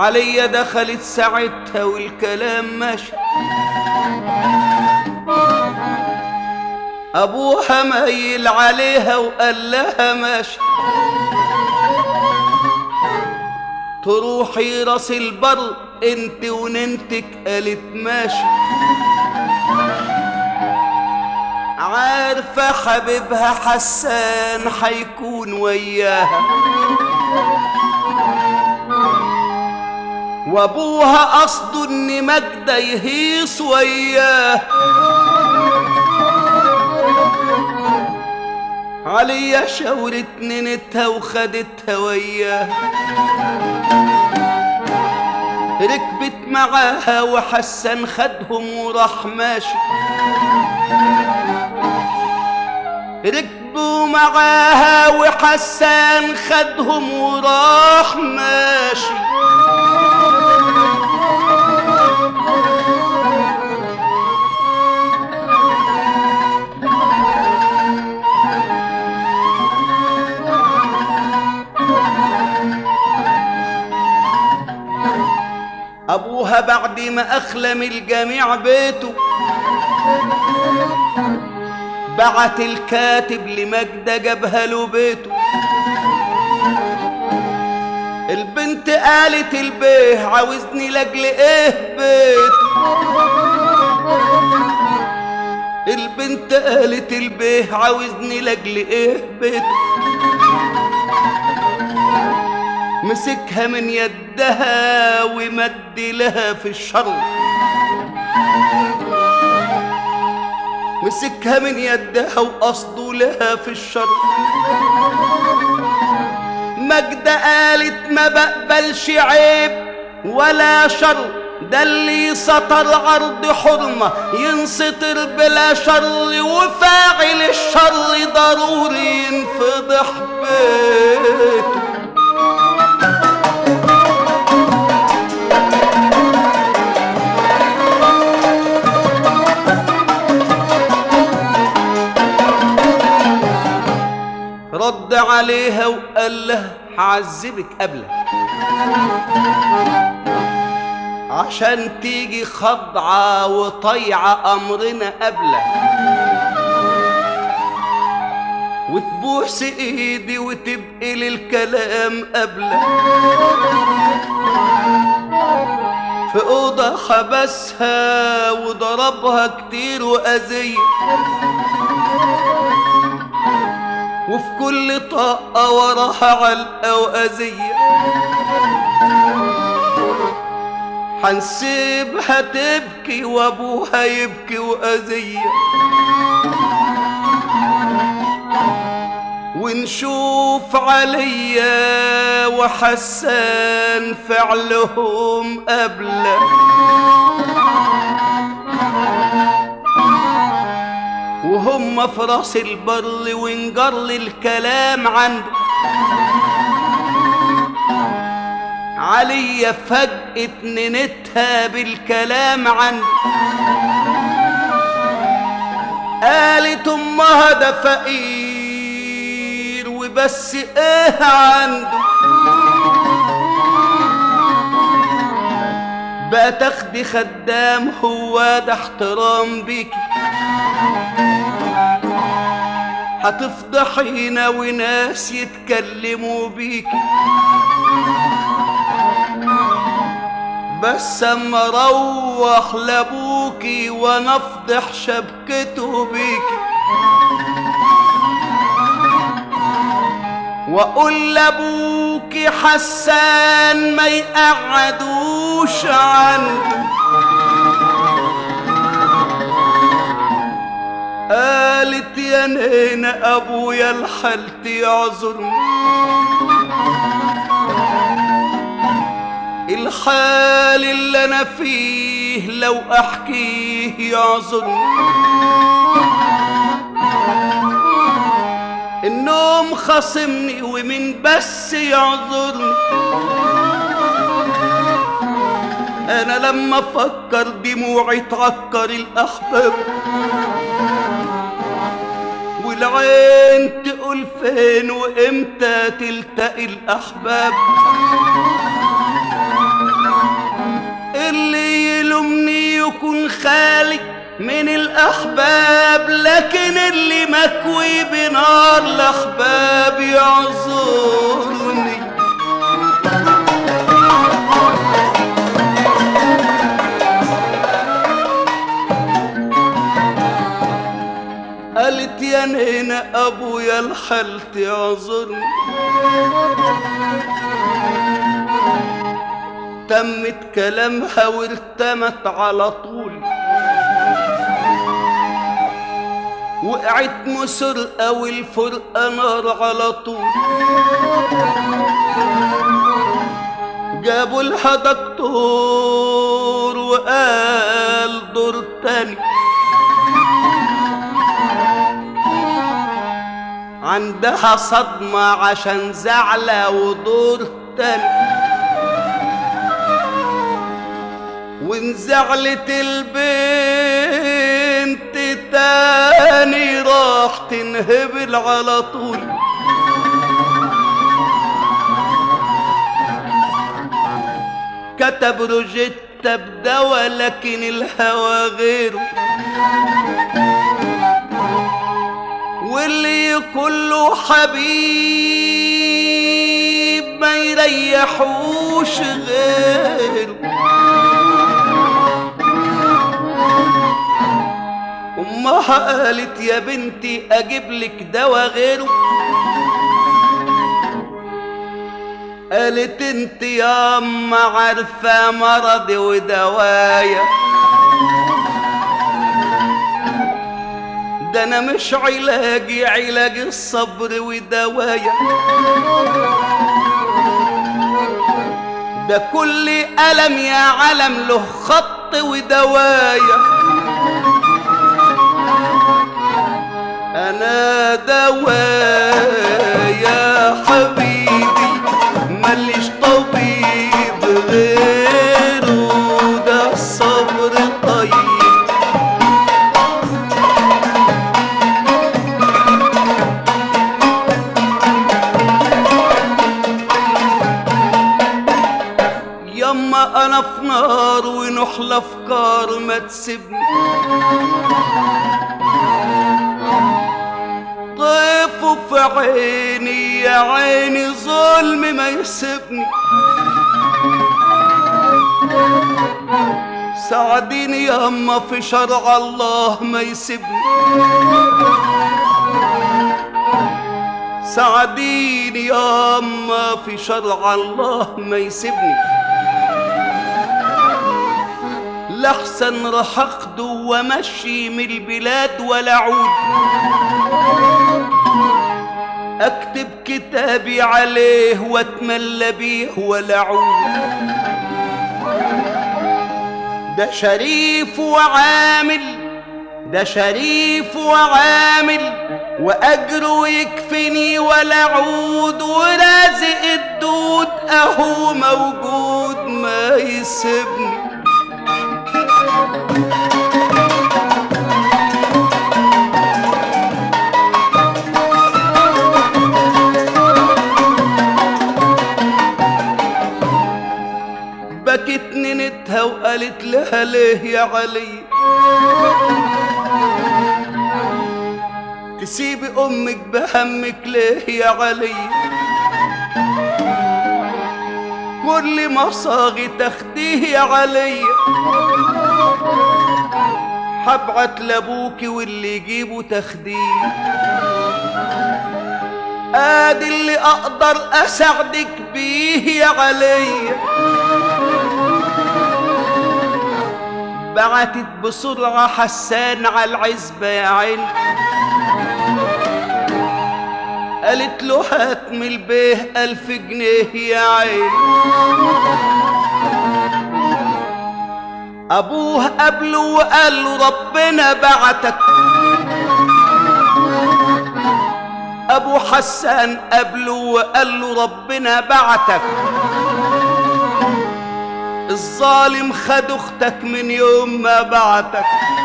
عليا دخلت ساعتها والكلام ماشي ابوها مايل عليها وقال لها ماشي تروحي راس البر انت وننتك قالت ماشي عارفة حبيبها حسان حيكون وياها وابوها قصده ان مجدة يهيص وياه عليا شاورت ننتها وخدتها وياه ركبت معاها وحسن خدهم وراح ماشي ركبوا معاها وحسان خدهم وراح ماشي أبوها بعد ما أخلم الجميع بيته بعت الكاتب لمجدة جابها له بيته البنت قالت البيه عاوزني لاجل ايه بيته البنت قالت البيه عاوزني لاجل ايه بيته مسكها من يدها ومد لها في الشر مسكها من يدها وقصده لها في الشر مجدة قالت ما بقبلش عيب ولا شر ده اللي سطر عرض حرمة ينسطر بلا شر وفاعل الشر ضروري ينفضح بيته رد عليها وقال لها هعذبك قبلك عشان تيجي خضعة وطيعة أمرنا قبلك وتبوس ايدي وتبقي للكلام قبلك في أوضة حبسها وضربها كتير وأذية وفي كل طاقة وراها علقة وأذية حنسيبها تبكي وأبوها يبكي وأذية ونشوف عليا وحسان فعلهم قبله وهم في راس البر ونجر الكلام عنده عليا فجأة ننتها بالكلام عنده قالت امها ده فقير وبس ايه عنده بقى تاخدي خدام هو ده احترام بيكي هتفضحينا وناس يتكلموا بيكي بس اما اروح لابوكي وانا افضح شبكته بيكي واقول لابوكي حسان ما يقعدوش عنده قالت يا نينا ابويا الحالتي يعذرني الحال اللي انا فيه لو احكيه يعذرني النوم خاصمني ومن بس يعذرني انا لما افكر دموعي تعكر الاحباب والعين تقول فين وامتى تلتقي الاحباب يكون خالي من الأحباب لكن اللي مكوي بنار الأحباب يعذرني قالت يا نينا ابويا الحلت يعذرني تمت كلامها وارتمت على طول وقعت مسرقة والفرقة نار على طول جابوا لها دكتور وقال دور تاني عندها صدمة عشان زعلة ودور تاني وانزعلت البنت تاني راح تنهبل على طول كتب روجيتا بدوا لكن الهوى غيره واللي كله حبيب ما يريحوش غيره امها قالت يا بنتي اجيب لك دوا غيره قالت انت يا اما عارفه مرضي ودوايا ده انا مش علاجي علاج الصبر ودوايا ده كل ألم يا علم له خط ودوايا أنا دوايا حبيبي ماليش طبيب غيره ده الصبر طيب يما انا في نار ونحلى افكار ما تسيبني طيفه في عيني يا عيني ظلم ما يسيبني ساعديني يما في شرع الله ما يسيبني ساعديني ياما في شرع الله ما يسيبني لحسن راح اخده وامشي من البلاد ولا اعود اكتب كتابي عليه واتملى بيه ولا اعود ده شريف وعامل ده شريف وعامل واجره يكفني ولا عود ورازق الدود اهو موجود ما يسيبني بكت ننتها وقالت لها ليه يا علي تسيبي امك بهمك ليه يا علي كل ما صاغي تاخديه يا علي حبعت لابوكي واللي يجيبه تاخديه ادي اللي اقدر اساعدك بيه يا علي بعتت بسرعة حسان على العزبة يا عين قالت له هات من البيه ألف جنيه يا عين أبوه قبله وقال له ربنا بعتك أبو حسان قبله وقال له ربنا بعتك الظالم خد اختك من يوم ما بعتك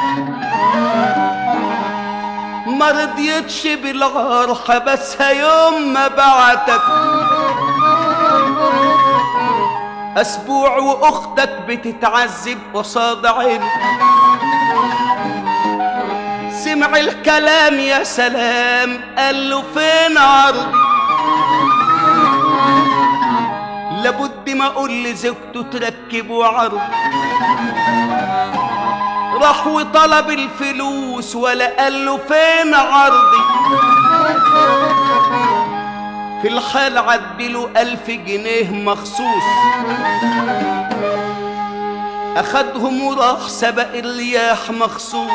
ما رضيتش بالغار حبسها يوم ما بعتك اسبوع واختك بتتعذب قصاد عينه سمع الكلام يا سلام قال له فين عرضي لابد ما اقول لزوجته تركبه عرض راح وطلب الفلوس ولا قال له فين عرضي في الحال عدله ألف جنيه مخصوص أخدهم وراح سبق الرياح مخصوص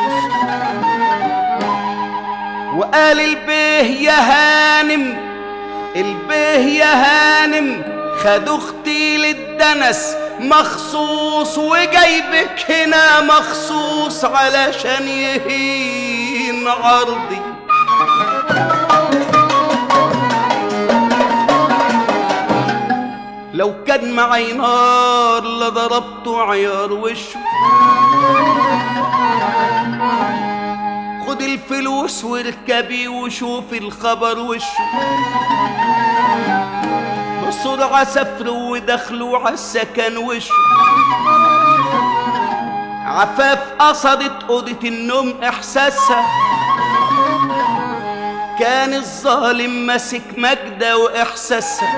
وقال البيه يا هانم البيه يا هانم خد اختي للدنس مخصوص وجايبك هنا مخصوص علشان يهين عرضي لو كان معي نار لضربته عيار وشه خد الفلوس واركبي وشوفي الخبر وشه بسرعة سافروا ودخلوا عالسكن وشه عفاف قصدت أوضة النوم إحساسها كان الظالم ماسك مجدة وإحساسها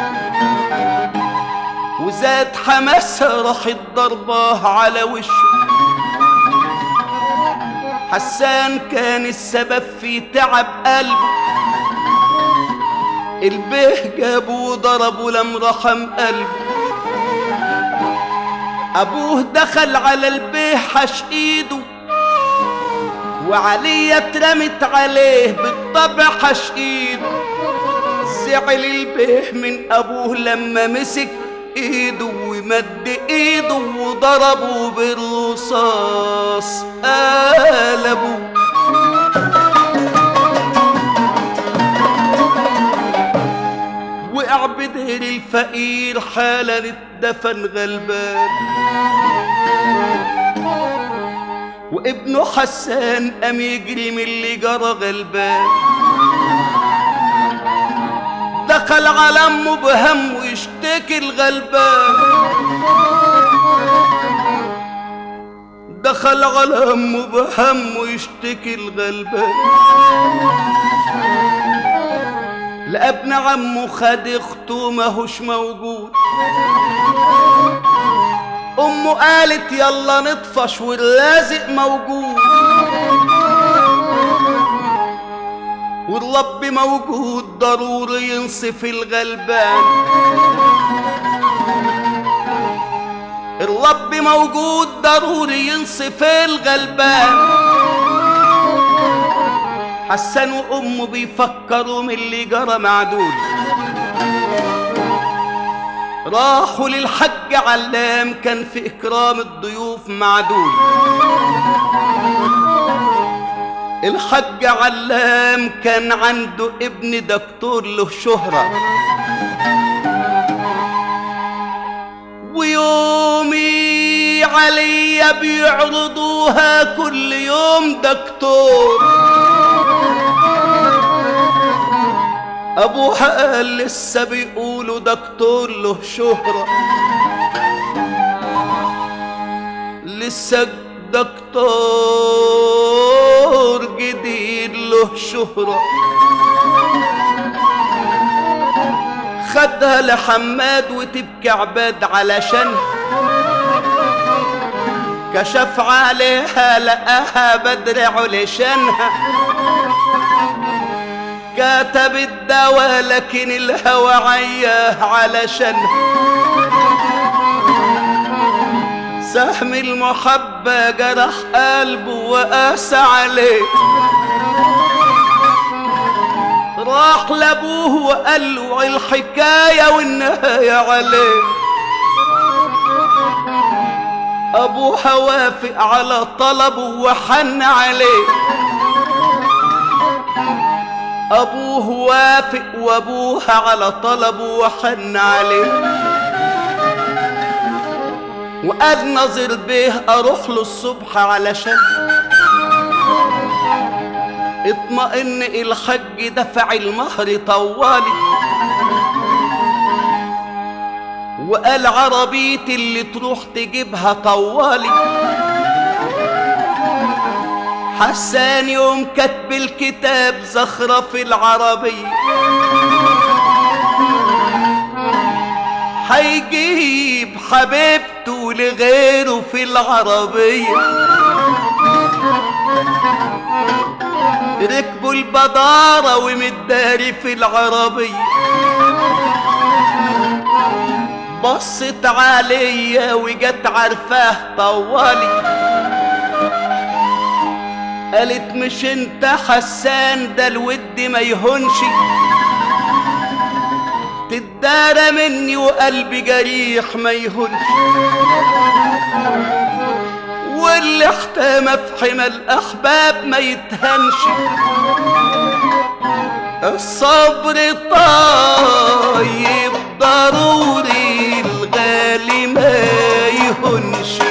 وزاد حماسها راحت ضرباه على وشه حسان كان السبب في تعب قلبه البيه جابه وضربه لم رحم قلبه ابوه دخل على البيه حش ايده وعليا اترمت عليه بالطبع حش ايده زعل البيه من ابوه لما مسك ايده ومد ايده وضربه بالرصاص قلبه وقع بدير الفقير حالا اتدفن غلبان وابنه حسان قام يجري من اللي جرى غلبان دخل على امه بهم ويشتكي الغلبان دخل على امه بهم ويشتكي الغلبان لا ابن عمه خد اخته ماهوش موجود امه قالت يلا نطفش والرازق موجود والرب موجود ضروري ينصف الغلبان الرب موجود ضروري ينصف الغلبان حسن وامه بيفكروا من اللي جرى مع دول راحوا للحج علام كان في اكرام الضيوف مع دول الحج علام كان عنده ابن دكتور له شهرة ويومي عليا بيعرضوها كل يوم دكتور ابوها قال لسه بيقولوا دكتور له شهرة لسه دكتور جديد له شهرة خدها لحماد وتبكي عباد علشان كشف عليها لقاها بدر علشانها كتب الدواء لكن الهوى عياه علشانها سهم المحبة جرح قلبه وقاس عليه راح لابوه وقال له الحكاية والنهاية عليه ابوها وافق على طلبه وحن عليه ابوه وافق وابوها على طلبه وحن عليه وقال نظر بيه اروح له الصبح علشان اطمئن الحج دفع المهر طوالي وقال عربيتي اللي تروح تجيبها طوالي حسان يوم كتب الكتاب زخرف العربية هيجيب حبيبته لغيره في العربية ركبوا البدارة ومداري في العربية بصت عليا وجت عارفاه طوالي قالت مش انت حسان ده الود ما يهونش تدارى مني وقلبي جريح ما يهونش واللي احتمى في حمى الاحباب ما يتهنش الصبر طيب ضروري الغالي ما يهونش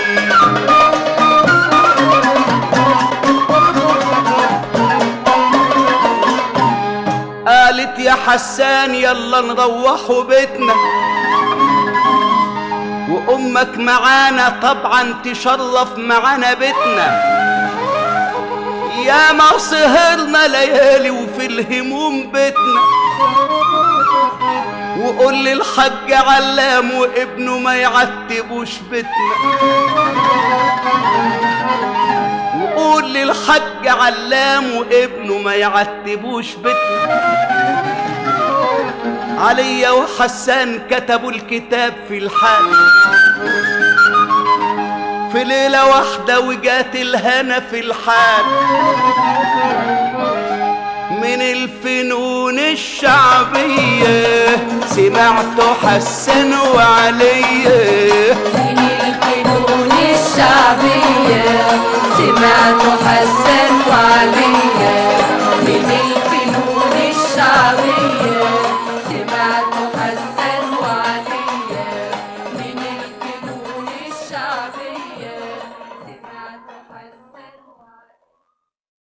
قالت يا حسان يلا نروحوا بيتنا وامك معانا طبعا تشرف معانا بيتنا يا ما سهرنا ليالي وفي الهموم بيتنا وقول للحج علام وابنه ما يعتبوش بيتنا وقول للحج علام وابنه ما يعتبوش بيتنا عليا وحسان كتبوا الكتاب في الحال في ليلة واحدة وجات الهنا في الحال من الفنون الشعبية سمعت حسن وعليا من الفنون الشعبية سمعت حسن وعلي